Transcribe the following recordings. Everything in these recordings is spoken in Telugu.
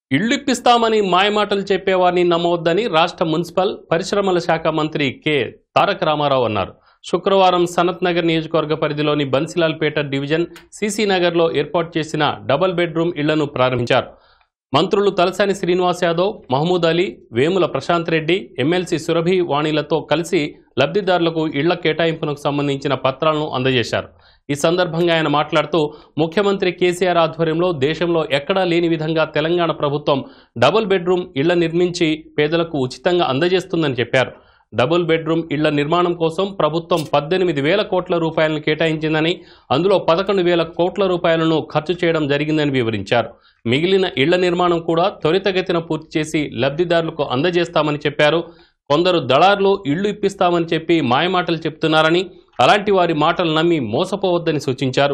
ఇళ్లు ఇప్పిస్తామని మాయమాటలు చెప్పేవారిని నమ్మవద్దని రాష్ట్ర మున్సిపల్ పరిశ్రమల శాఖ మంత్రి కె తారక రామారావు అన్నారు శుక్రవారం సనత్ నగర్ నియోజకవర్గ పరిధిలోని బన్సిలాల్పేట డివిజన్ సీసీ నగర్లో ఏర్పాటు చేసిన డబుల్ బెడ్రూమ్ ఇళ్లను ప్రారంభించారు మంత్రులు తలసాని శ్రీనివాస్ యాదవ్ మహమూద్ అలీ వేముల ప్రశాంత్ రెడ్డి ఎమ్మెల్సీ సురభి వాణిలతో కలిసి లబ్ధిదారులకు ఇళ్ల కేటాయింపునకు సంబంధించిన పత్రాలను అందజేశారు ఈ సందర్భంగా ఆయన మాట్లాడుతూ ముఖ్యమంత్రి కేసీఆర్ ఆధ్వర్యంలో దేశంలో ఎక్కడా లేని విధంగా తెలంగాణ ప్రభుత్వం డబుల్ బెడ్రూమ్ ఇళ్ల నిర్మించి పేదలకు ఉచితంగా అందజేస్తుందని చెప్పారు డబుల్ బెడ్రూమ్ ఇళ్ల నిర్మాణం కోసం ప్రభుత్వం పద్దెనిమిది వేల కోట్ల రూపాయలను కేటాయించిందని అందులో పదకొండు వేల కోట్ల రూపాయలను ఖర్చు చేయడం జరిగిందని వివరించారు మిగిలిన ఇళ్ల నిర్మాణం కూడా త్వరితగతిన పూర్తి చేసి లబ్ధిదారులకు అందజేస్తామని చెప్పారు కొందరు దళారులు ఇళ్లు ఇప్పిస్తామని చెప్పి మాయమాటలు చెప్తున్నారని అలాంటి వారి మాటలు నమ్మి మోసపోవద్దని సూచించారు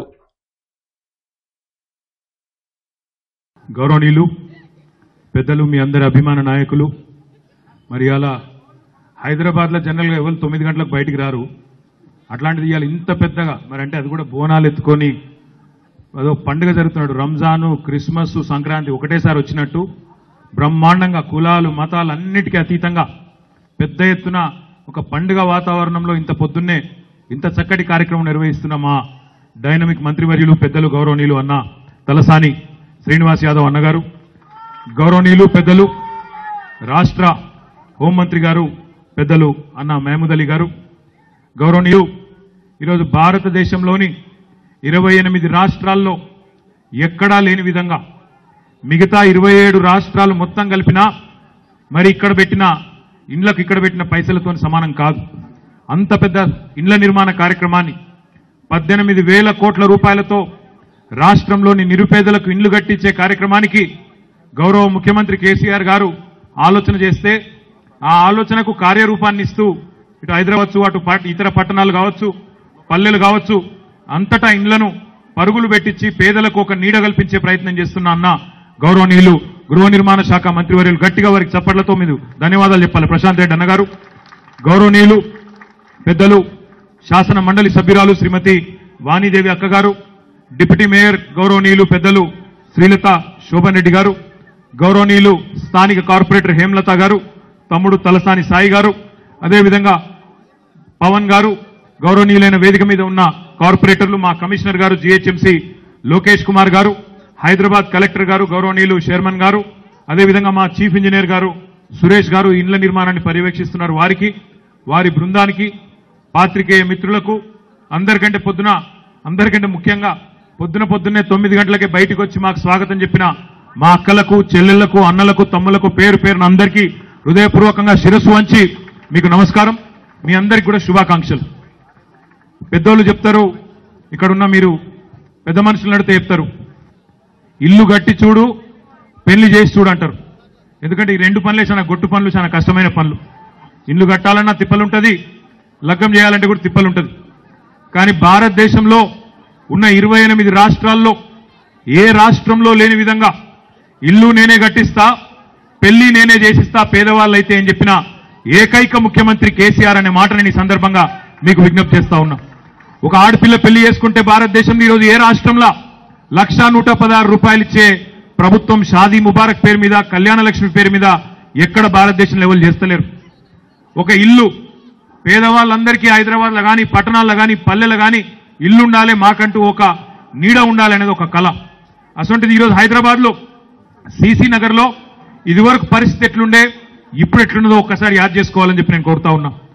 గౌరవనీయులు పెద్దలు మీ అందరి అభిమాన నాయకులు మరి అలా హైదరాబాద్లో జనరల్గా ఎవరు తొమ్మిది గంటలకు బయటికి రారు అట్లాంటిది ఇవాళ ఇంత పెద్దగా మరి అంటే అది కూడా బోనాలు ఎత్తుకొని అదో పండుగ జరుగుతున్నాడు రంజాను క్రిస్మస్ సంక్రాంతి ఒకటేసారి వచ్చినట్టు బ్రహ్మాండంగా కులాలు మతాలు అన్నిటికీ అతీతంగా పెద్ద ఎత్తున ఒక పండుగ వాతావరణంలో ఇంత పొద్దున్నే ఇంత చక్కటి కార్యక్రమం నిర్వహిస్తున్న మా డైనమిక్ మంత్రివర్యులు పెద్దలు గౌరవనీయులు అన్న తలసాని శ్రీనివాస్ యాదవ్ అన్నగారు గౌరవనీయులు పెద్దలు రాష్ట్ర హోంమంత్రి గారు పెద్దలు అన్న మహమూద్ అలీ గారు గౌరవనీయులు ఈరోజు భారతదేశంలోని ఇరవై ఎనిమిది రాష్ట్రాల్లో ఎక్కడా లేని విధంగా మిగతా ఇరవై ఏడు రాష్ట్రాలు మొత్తం కలిపినా మరి ఇక్కడ పెట్టిన ఇండ్లకు ఇక్కడ పెట్టిన పైసలతో సమానం కాదు అంత పెద్ద ఇండ్ల నిర్మాణ కార్యక్రమాన్ని పద్దెనిమిది వేల కోట్ల రూపాయలతో రాష్ట్రంలోని నిరుపేదలకు ఇండ్లు కట్టించే కార్యక్రమానికి గౌరవ ముఖ్యమంత్రి కేసీఆర్ గారు ఆలోచన చేస్తే ఆ ఆలోచనకు కార్యరూపాన్ని ఇస్తూ ఇటు హైదరాబాద్ అటు పట్- ఇతర పట్టణాలు కావచ్చు పల్లెలు కావచ్చు అంతటా ఇండ్లను పరుగులు పెట్టించి పేదలకు ఒక నీడ కల్పించే ప్రయత్నం చేస్తున్న అన్న గౌరవనీయులు గృహ నిర్మాణ శాఖ మంత్రివర్యులు గట్టిగా వారికి చప్పట్లతో మీరు ధన్యవాదాలు చెప్పాలి ప్రశాంత్ రెడ్డి అన్నగారు గౌరవనీయులు పెద్దలు శాసన మండలి సభ్యురాలు శ్రీమతి వాణిదేవి అక్కగారు డిప్యూటీ మేయర్ గౌరవనీయులు పెద్దలు శ్రీలత శోభన్ రెడ్డి గారు గౌరవనీయులు స్థానిక కార్పొరేటర్ హేమలత గారు తమ్ముడు తలసాని సాయి గారు అదేవిధంగా పవన్ గారు గౌరవనీయులైన వేదిక మీద ఉన్న కార్పొరేటర్లు మా కమిషనర్ గారు జిహెచ్ఎంసి లోకేష్ కుమార్ గారు హైదరాబాద్ కలెక్టర్ గారు గౌరవనీయులు చైర్మన్ గారు అదేవిధంగా మా చీఫ్ ఇంజనీర్ గారు సురేష్ గారు ఇండ్ల నిర్మాణాన్ని పర్యవేక్షిస్తున్నారు వారికి వారి బృందానికి పాత్రికేయ మిత్రులకు అందరికంటే పొద్దున అందరికంటే ముఖ్యంగా పొద్దున పొద్దున్నే తొమ్మిది గంటలకే బయటకు వచ్చి మాకు స్వాగతం చెప్పిన మా అక్కలకు చెల్లెళ్లకు అన్నలకు తమ్ములకు పేరు పేరున అందరికీ హృదయపూర్వకంగా శిరస్సు వంచి మీకు నమస్కారం మీ అందరికి కూడా శుభాకాంక్షలు పెద్దోళ్ళు చెప్తారు ఇక్కడున్న మీరు పెద్ద మనుషులు నడితే చెప్తారు ఇల్లు గట్టి చూడు పెళ్లి చేసి చూడు అంటారు ఎందుకంటే ఈ రెండు పనులే చాలా గొట్టు పనులు చాలా కష్టమైన పనులు ఇల్లు కట్టాలన్నా తిప్పలుంటది లగ్గం చేయాలంటే కూడా తిప్పలుంటది కానీ భారతదేశంలో ఉన్న ఇరవై ఎనిమిది రాష్ట్రాల్లో ఏ రాష్ట్రంలో లేని విధంగా ఇల్లు నేనే కట్టిస్తా పెళ్లి నేనే చేసిస్తా పేదవాళ్ళైతే అని చెప్పిన ఏకైక ముఖ్యమంత్రి కేసీఆర్ అనే మాట నేను ఈ సందర్భంగా మీకు విజ్ఞప్తి చేస్తా ఉన్నా ఒక ఆడపిల్ల పెళ్లి చేసుకుంటే భారతదేశంలో ఈరోజు ఏ రాష్ట్రంలో లక్షా నూట పదహారు రూపాయలు ఇచ్చే ప్రభుత్వం షాదీ ముబారక్ పేరు మీద కళ్యాణ లక్ష్మి పేరు మీద ఎక్కడ భారతదేశం లెవెల్ చేస్తలేరు ఒక ఇల్లు పేదవాళ్ళందరికీ హైదరాబాద్లో కానీ పట్టణాల్లో కానీ పల్లెలు కానీ ఇల్లు ఉండాలి మాకంటూ ఒక నీడ ఉండాలి అనేది ఒక కళ అసొంటిది ఈరోజు హైదరాబాద్లో సీసీ నగర్లో ఇదివరకు పరిస్థితి ఎట్లుండే ఇప్పుడు ఎట్లున్నదో ఒక్కసారి యాద్ చేసుకోవాలని చెప్పి నేను కోరుతా ఉన్నా